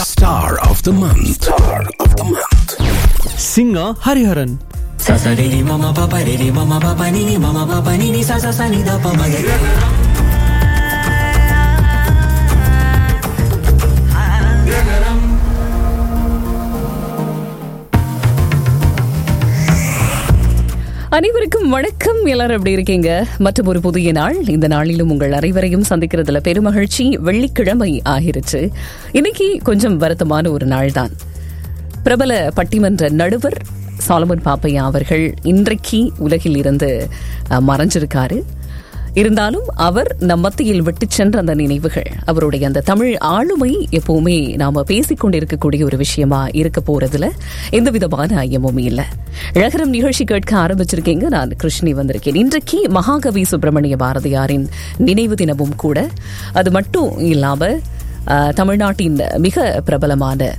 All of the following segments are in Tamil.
Star of the month. Star of the month. singer Hariharan. Sasa didi mama papa didi mama papa nini mama papa nini sasa sa ni da pa ma ga அனைவருக்கும் வணக்கம் எல்லாரும் எப்படி இருக்கீங்க மற்றும் ஒரு புதிய நாள் இந்த நாளிலும் உங்கள் அனைவரையும் சந்திக்கிறதுல பெருமகிழ்ச்சி வெள்ளிக்கிழமை ஆகிருச்சு இன்னைக்கு கொஞ்சம் வருத்தமான ஒரு நாள் தான் பிரபல பட்டிமன்ற நடுவர் சாலமன் பாப்பையா அவர்கள் இன்றைக்கு உலகில் இருந்து அஹ், மறைஞ்சிருக்காரு இருந்தாலும் அவர் நம் மத்தியில் விட்டு சென்ற அந்த நினைவுகள் அவருடைய அந்த தமிழ் ஆளுமை எப்பவுமே நாம பேசிக்கொண்டிருக்கக்கூடிய ஒரு விஷயமா இருக்க போறதுல எந்த விதமான ஐயமும் இல்லை இழகரம் நிகழ்ச்சி கேட்க ஆரம்பிச்சிருக்கீங்க நான் கிருஷ்ணி வந்திருக்கேன் இன்றைக்கு மகாகவி சுப்பிரமணிய பாரதியாரின் நினைவு தினமும் கூட அது மட்டும் இல்லாம அஹ், தமிழ்நாட்டின் மிக பிரபலமான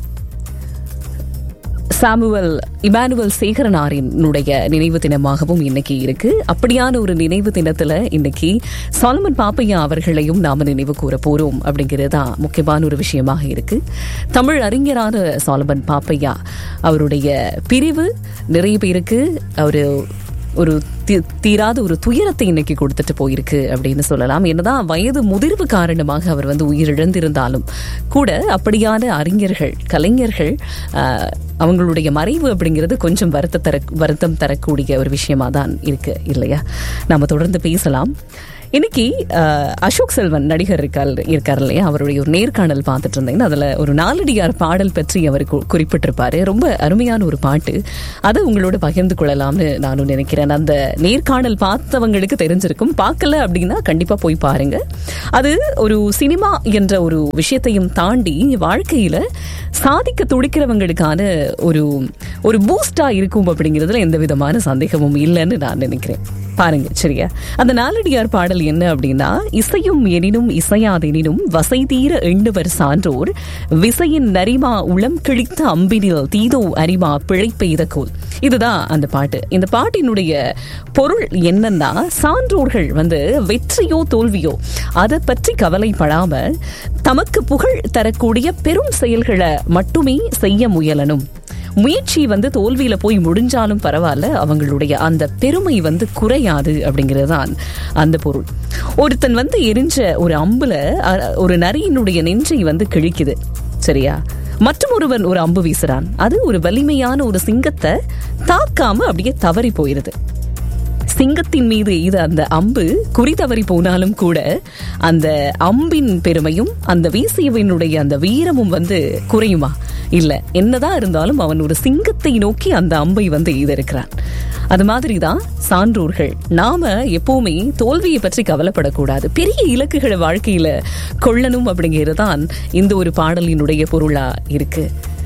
சாமுவல் இமானுவல் சேகரனாரினுடைய நினைவு தினமாகவும் இன்னைக்கு இருக்கு அப்படியான ஒரு நினைவு தினத்துல இன்னைக்கு சாலமன் பாப்பையா அவர்களையும் நாம நினைவு கூற போறோம் அப்படிங்கிறது தான் முக்கியமான ஒரு விஷயமாக இருக்கு தமிழ் அறிஞரான சாலமன் பாப்பையா அவருடைய பிரிவு நிறைய பேருக்கு அவரு ஒரு தி- தீராத ஒரு துயரத்தை இன்னைக்கு கொடுத்துட்டு போயிருக்கு அப்படின்னு சொல்லலாம் என்னதான் வயது முதிர்வு காரணமாக அவர் வந்து உயிரிழந்திருந்தாலும் கூட அப்படியான அறிஞர்கள் கலைஞர்கள் ஆஹ், அவங்களுடைய மறைவு அப்படிங்கிறது கொஞ்சம் வருத்த தர வருத்தம் தரக்கூடிய ஒரு விஷயமா தான் இருக்கு இல்லையா நாம தொடர்ந்து பேசலாம் இன்னைக்கு ஆஹ், அசோக் செல்வன் நடிகர் இருக்கார் இருக்கார் இல்லையா அவருடைய ஒரு நேர்காணல் பார்த்துட்டு இருந்தேன் அதுல ஒரு நாலடியார் பாடல் பற்றி அவர் கு- குறிப்பிட்டிருப்பாரு ரொம்ப அருமையான ஒரு பாட்டு அதை உங்களோட பகிர்ந்து கொள்ளலாம்னு நானும் நினைக்கிறேன் அந்த நேர்காணல் பார்த்தவங்களுக்கு தெரிஞ்சிருக்கும் பார்க்கல அப்படின்னா கண்டிப்பா போய் பாருங்க அது ஒரு சினிமா என்ற ஒரு விஷயத்தையும் தாண்டி வாழ்க்கையில சாதிக்க துடிக்கிறவங்களுக்கான ஒரு ஒரு பூஸ்டா இருக்கும் அப்படிங்கிறதுல எந்த விதமான சந்தேகமும் இல்லைன்னு நான் நினைக்கிறேன் பாருங்க சரியா அந்த நாலடியார் பாடல் என்ன அப்படின்னா இசையும் எனினும் இசையாதெனினும் வசை தீர எண்ணுவர் சான்றோர் விசையின் நரிமா உளம் கிழித்த அம்பினில் தீதோ அரிமா பிழை பெய்த கோல் இதுதான் அந்த பாட்டு இந்த பாட்டினுடைய பொருள் என்னன்னா சான்றோர்கள் வந்து வெற்றியோ தோல்வியோ அதை பற்றி கவலைப்படாம தமக்கு புகழ் தரக்கூடிய பெரும் செயல்களை மட்டுமே செய்ய முயலணும் முயற்சி வந்து தோல்வியில போய் முடிஞ்சாலும் பரவாயில்ல அவங்களுடைய அந்த பெருமை வந்து குறையாது அப்படிங்கிறது தான் அந்த பொருள் ஒருத்தன் வந்து எரிஞ்ச ஒரு அம்புல அ- ஒரு நரியினுடைய நெஞ்சை வந்து கிழிக்குது சரியா மற்றும் ஒருவன் ஒரு அம்பு வீசுறான் அது ஒரு வலிமையான ஒரு சிங்கத்தை தாக்காம அப்படியே தவறி போயிருது சிங்கத்தின் மீது இது அந்த அம்பு குறி தவறி போனாலும் கூட அந்த அம்பின் பெருமையும் அந்த வீசியவனுடைய அந்த வீரமும் வந்து குறையுமா இல்ல என்னதான் இருந்தாலும் அவன் ஒரு சிங்கத்தை நோக்கி அந்த அம்பை வந்து எய்திருக்கிறான் அது மாதிரி தான் சான்றோர்கள் நாம எப்பவுமே தோல்வியை பற்றி கவலைப்படக்கூடாது பெரிய இலக்குகளை வாழ்க்கையில கொள்ளணும் அப்படிங்கிறது தான் இந்த ஒரு பாடலினுடைய பொருளா இருக்கு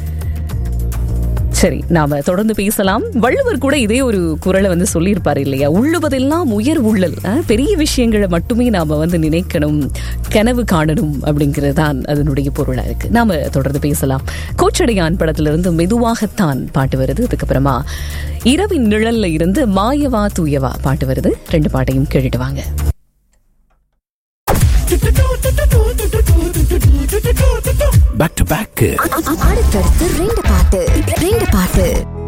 சரி நாம தொடர்ந்து பேசலாம் வள்ளுவர் கூட இதே ஒரு குரலை வந்து சொல்லியிருப்பாரு இல்லையா உள்ளுவதெல்லாம் உயர் உள்ளல் அஹ், பெரிய விஷயங்களை மட்டுமே நாம வந்து நினைக்கணும் கனவு காணணும் அப்படிங்கிறது தான் அதனுடைய பொருளா இருக்கு நாம தொடர்ந்து பேசலாம் கோச்சடையான் படத்திலிருந்து மெதுவாகத்தான் பாட்டு வருது அதுக்கப்புறமா இரவின் நிழல்ல இருந்து மாயவா தூயவா பாட்டு வருது ரெண்டு பாட்டையும் கேட்டுட்டு வாங்க Back to back. அடுத்தடுத்து ரெண்டு பாட்டு ரெண்டு பாட்டு